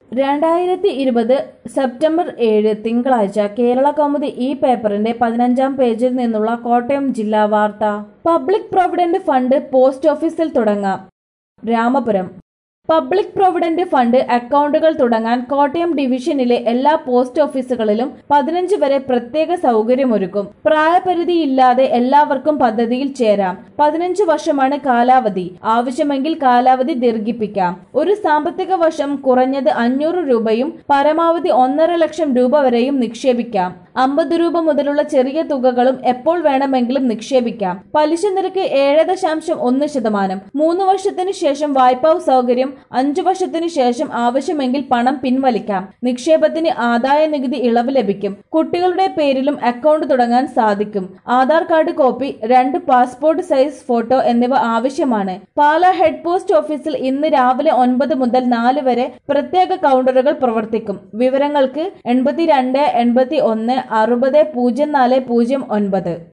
രണ്ടായിരത്തി ഇരുപത് സെപ്റ്റംബർ ഏഴ് തിങ്കളാഴ്ച കേരള കൗമുദി ഈ പേപ്പറിന്റെ പതിനഞ്ചാം പേജിൽ നിന്നുള്ള കോട്ടയം ജില്ലാ വാർത്ത പബ്ലിക് പ്രൊവിഡന്റ് ഫണ്ട് പോസ്റ്റ് ഓഫീസിൽ തുടങ്ങാം രാമപുരം പബ്ലിക് പ്രൊവിഡന്റ് ഫണ്ട് അക്കൗണ്ടുകൾ തുടങ്ങാൻ കോട്ടയം ഡിവിഷനിലെ എല്ലാ പോസ്റ്റ് ഓഫീസുകളിലും പതിനഞ്ച് വരെ പ്രത്യേക സൗകര്യമൊരുക്കും പ്രായപരിധിയില്ലാതെ എല്ലാവർക്കും പദ്ധതിയിൽ ചേരാം പതിനഞ്ച് വർഷമാണ് കാലാവധി ആവശ്യമെങ്കിൽ കാലാവധി ദീർഘിപ്പിക്കാം ഒരു സാമ്പത്തിക വർഷം കുറഞ്ഞത് അഞ്ഞൂറ് രൂപയും പരമാവധി ഒന്നര ലക്ഷം രൂപ വരെയും നിക്ഷേപിക്കാം അമ്പത് രൂപ മുതലുള്ള ചെറിയ തുകകളും എപ്പോൾ വേണമെങ്കിലും നിക്ഷേപിക്കാം പലിശ നിരക്ക് ഏഴ് ദശാംശം ഒന്ന് ശതമാനം മൂന്ന് വർഷത്തിന് ശേഷം വായ്പാ സൗകര്യം അഞ്ചു വർഷത്തിന് ശേഷം ആവശ്യമെങ്കിൽ പണം പിൻവലിക്കാം നിക്ഷേപത്തിന് ആദായ നികുതി ഇളവ് ലഭിക്കും കുട്ടികളുടെ പേരിലും അക്കൗണ്ട് തുടങ്ങാൻ സാധിക്കും ആധാർ കാർഡ് കോപ്പി രണ്ട് പാസ്പോർട്ട് സൈസ് ഫോട്ടോ എന്നിവ ആവശ്യമാണ് പാല ഹെഡ് പോസ്റ്റ് ഓഫീസിൽ ഇന്ന് രാവിലെ ഒൻപത് മുതൽ നാല് വരെ പ്രത്യേക കൗണ്ടറുകൾ പ്രവർത്തിക്കും വിവരങ്ങൾക്ക് എൺപത്തിരണ്ട് എൺപത്തി ഒന്ന് അറുപത് പൂജ്യം നാല് പൂജ്യം ഒൻപത്